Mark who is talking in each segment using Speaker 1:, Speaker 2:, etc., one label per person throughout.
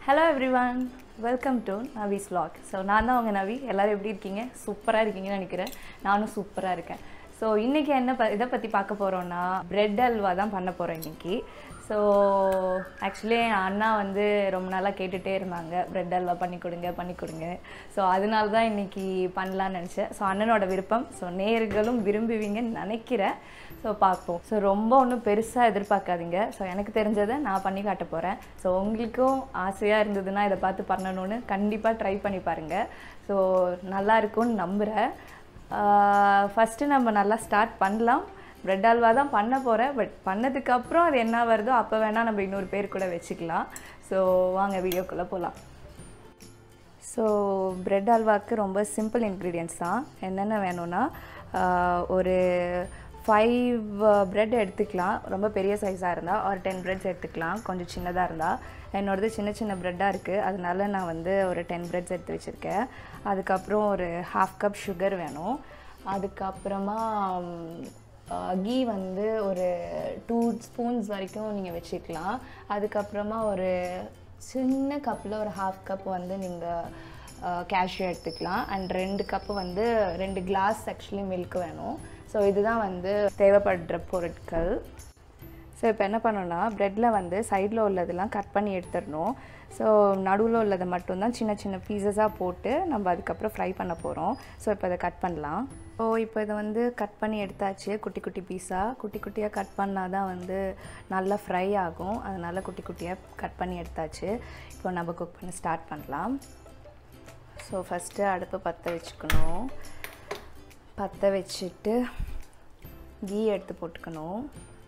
Speaker 1: hello everyone welcome to Navi's vlog so நான் தான் உங்கள் நவி எல்லோரும் எப்படி இருக்கீங்க சூப்பராக இருக்கீங்கன்னு நினைக்கிறேன் நானும் சூப்பராக இருக்கேன் ஸோ இன்றைக்கி என்ன ப இதை பற்றி பார்க்க போகிறோன்னா பிரெட் அல்வா தான் பண்ண போகிறோம் இன்றைக்கி ஸோ ஆக்சுவலி என் அண்ணா வந்து ரொம்ப நாளாக கேட்டுகிட்டே இருந்தாங்க பிரெட் அல்வா பண்ணி கொடுங்க பண்ணி கொடுங்க ஸோ அதனால தான் இன்றைக்கி பண்ணலான்னு நினச்சேன் ஸோ அண்ணனோட விருப்பம் ஸோ நேர்களும் விரும்புவீங்கன்னு நினைக்கிறேன் ஸோ பார்ப்போம் ஸோ ரொம்ப ஒன்றும் பெருசாக எதிர்பார்க்காதீங்க ஸோ எனக்கு தெரிஞ்சதை நான் பண்ணி காட்ட போகிறேன் ஸோ உங்களுக்கும் ஆசையாக இருந்ததுன்னா இதை பார்த்து பண்ணணும்னு கண்டிப்பாக ட்ரை பண்ணி பாருங்கள் ஸோ நல்லா இருக்கும்னு நம்புகிறேன் ஃபஸ்ட்டு நம்ம நல்லா ஸ்டார்ட் பண்ணலாம் பிரெட் அல்வா தான் பண்ண போகிறேன் பட் பண்ணதுக்கப்புறம் அது என்ன வருதோ அப்போ வேணால் நம்ம இன்னொரு பேர் கூட வச்சுக்கலாம் ஸோ வாங்க வீடியோக்குள்ளே போகலாம் ஸோ பிரெட் அல்வாவுக்கு ரொம்ப சிம்பிள் இன்க்ரீடியன்ஸ் தான் என்னென்ன வேணும்னா ஆஹ், ஒரு ஃபைவ் பிரெட் எடுத்துக்கலாம் ரொம்ப பெரிய சைஸாக இருந்தால் ஒரு டென் பிரெட்ஸ் எடுத்துக்கலாம் கொஞ்சம் சின்னதாக இருந்தால் என்னோடது சின்ன சின்ன ப்ரெட்டாக இருக்குது அதனால நான் வந்து ஒரு டென் பிரெட்ஸ் எடுத்து வச்சுருக்கேன் அதுக்கப்புறம் ஒரு ஹாஃப் கப் சுகர் வேணும் அதுக்கப்புறமா கீ வந்து ஒரு டூ ஸ்பூன்ஸ் வரைக்கும் நீங்கள் வச்சுக்கலாம் அதுக்கப்புறமா ஒரு சின்ன கப்பில் ஒரு ஹாஃப் கப் வந்து நீங்கள் கேஷ்யூ எடுத்துக்கலாம் அண்ட் ரெண்டு கப்பு வந்து ரெண்டு கிளாஸ் ஆக்சுவலி மில்க் வேணும் ஸோ இதுதான் வந்து தேவைப்படுற பொருட்கள் ஸோ இப்போ என்ன பண்ணணும்னா ப்ரெட்டில் வந்து சைடில் உள்ளதெல்லாம் கட் பண்ணி எடுத்துடணும் ஸோ நடுவில் உள்ளதை மட்டும்தான் சின்ன சின்ன பீசஸாக போட்டு நம்ம அதுக்கப்புறம் ஃப்ரை பண்ண போகிறோம் ஸோ இப்போ இதை கட் பண்ணலாம் ஸோ இப்போ இதை வந்து கட் பண்ணி எடுத்தாச்சு குட்டி குட்டி பீஸாக குட்டி குட்டியாக கட் பண்ணால் தான் வந்து நல்லா ஃப்ரை ஆகும் அதனால் குட்டி குட்டியாக கட் பண்ணி எடுத்தாச்சு இப்போ நம்ம குக் பண்ண ஸ்டார்ட் பண்ணலாம் ஸோ ஃபஸ்ட்டு அடுப்பு பற்ற வச்சுக்கணும் பற்ற வச்சுட்டு கீ எடுத்து போட்டுக்கணும்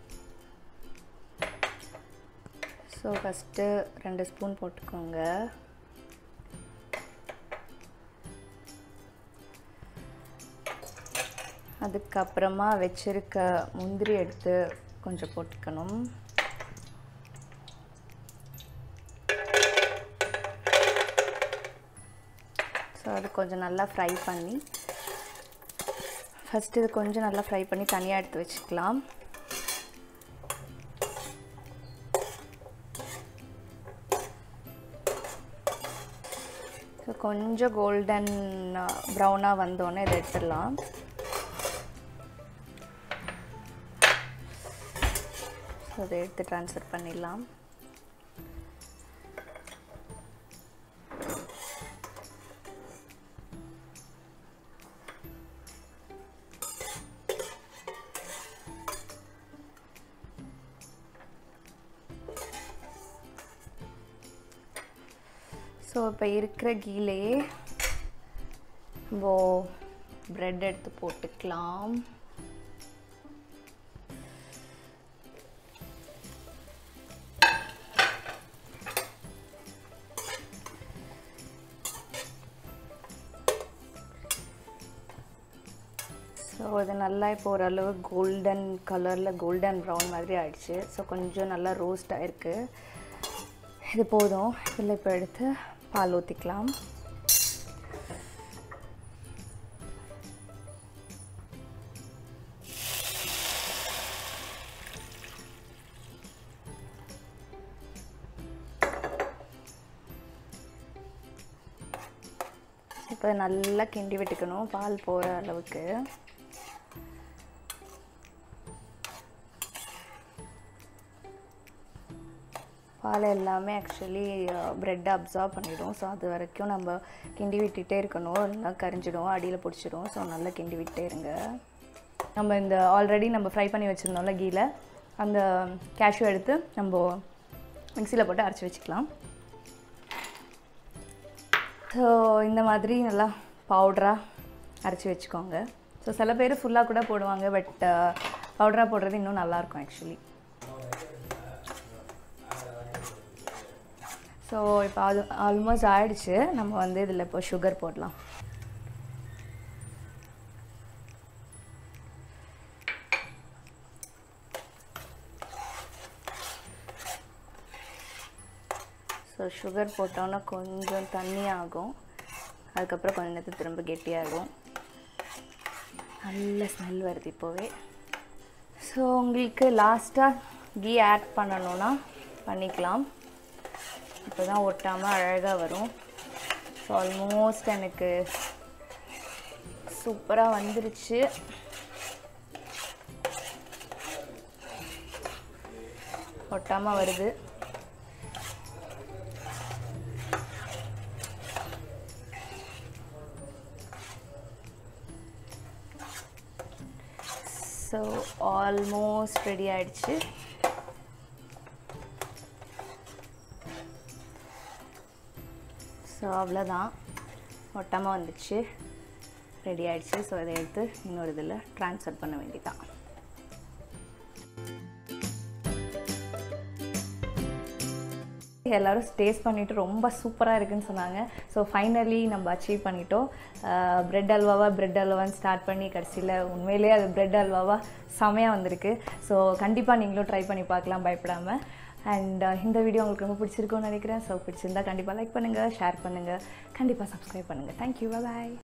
Speaker 1: ஸோ ஃபஸ்ட்டு ரெண்டு ஸ்பூன் போட்டுக்கோங்க அதுக்கப்புறமா வச்சிருக்க முந்திரி எடுத்து கொஞ்சம் போட்டுக்கணும் ஸோ அது கொஞ்சம் நல்லா ஃப்ரை பண்ணி ஃபஸ்ட்டு இது கொஞ்சம் நல்லா ஃப்ரை பண்ணி தனியாக எடுத்து வச்சுக்கலாம் ஸோ கொஞ்சம் கோல்டன் ப்ரௌனாக வந்தோடனே இதை எடுத்துடலாம் ஸோ அதை எடுத்து ட்ரான்ஸ்ஃபர் பண்ணிடலாம் ஸோ இப்போ இருக்கிற கீழேயே நம்ம ப்ரெட் எடுத்து போட்டுக்கலாம் ஸோ இது நல்லா இப்போ ஓரளவு கோல்டன் கலரில் கோல்டன் ப்ரௌன் மாதிரி ஆயிடுச்சு ஸோ கொஞ்சம் நல்லா ரோஸ்ட் ஆயிருக்கு இது போதும் இதில் இப்போ எடுத்து பால் ஊற்றிக்கலாம் இப்போ நல்லா கிண்டி விட்டுக்கணும் பால் போகிற அளவுக்கு பால் எல்லாமே ஆக்சுவலி ப்ரெட் அப்சார்ப் பண்ணிடும் ஸோ அது வரைக்கும் நம்ம கிண்டி விட்டுட்டே இருக்கணும் இல்லைன்னா கரிஞ்சிடும் அடியில் பிடிச்சிடும் ஸோ நல்லா கிண்டி விட்டே இருங்க நம்ம இந்த ஆல்ரெடி நம்ம ஃப்ரை பண்ணி வச்சுருந்தோம்ல கீழ அந்த கேஷ்யூ எடுத்து நம்ம மிக்சியில் போட்டு அரைச்சி வச்சுக்கலாம் ஸோ இந்த மாதிரி நல்லா பவுட்ராக அரைச்சி வச்சுக்கோங்க ஸோ சில பேர் ஃபுல்லாக கூட போடுவாங்க பட் பவுடராக போடுறது இன்னும் நல்லாயிருக்கும் ஆக்சுவலி ஸோ இப்போ அது ஆல்மோஸ்ட் ஆயிடுச்சு நம்ம வந்து இதில் இப்போ சுகர் போடலாம் ஸோ சுகர் போட்டோன்னா கொஞ்சம் தண்ணி ஆகும் அதுக்கப்புறம் கொஞ்ச நேரத்துக்கு திரும்ப கெட்டியாகும் நல்ல ஸ்மெல் வருது இப்போவே ஸோ உங்களுக்கு லாஸ்ட்டாக கீ ஆட் பண்ணணுன்னா பண்ணிக்கலாம் இப்போ தான் ஒட்டாமல் அழகாக வரும் ஸோ ஆல்மோஸ்ட் எனக்கு சூப்பராக வந்துருச்சு ஒட்டாமல் வருது ஸோ ஆல்மோஸ்ட் ரெடி ஆயிடுச்சு ஸோ அவ்வளோதான் ஒட்டாமல் வந்துச்சு ரெடி ஆயிடுச்சு ஸோ இதை எடுத்து இன்னொரு இதில் ட்ரான்ஸ்ஃபர் பண்ண வேண்டியதான் எல்லாரும் டேஸ்ட் பண்ணிவிட்டு ரொம்ப சூப்பராக இருக்குன்னு சொன்னாங்க ஸோ ஃபைனலி நம்ம அச்சீவ் பண்ணிட்டோம் பிரெட் அல்வாவா பிரெட் அல்வான்னு ஸ்டார்ட் பண்ணி கடைசியில் உண்மையிலேயே அது பிரெட் அல்வாவா செமையாக வந்திருக்கு ஸோ கண்டிப்பாக நீங்களும் ட்ரை பண்ணி பார்க்கலாம் பயப்படாமல் அண்ட் இந்த வீடியோ உங்களுக்கு ரொம்ப பிடிச்சிருக்கும்னு நினைக்கிறேன் ஸோ பிடிச்சிருந்தா கண்டிப்பாக லைக் பண்ணுங்கள் ஷேர் பண்ணுங்கள் கண்டிப்பாக சப்ஸ்கிரைப் பண்ணுங்கள் தேங்க்யூ பாய்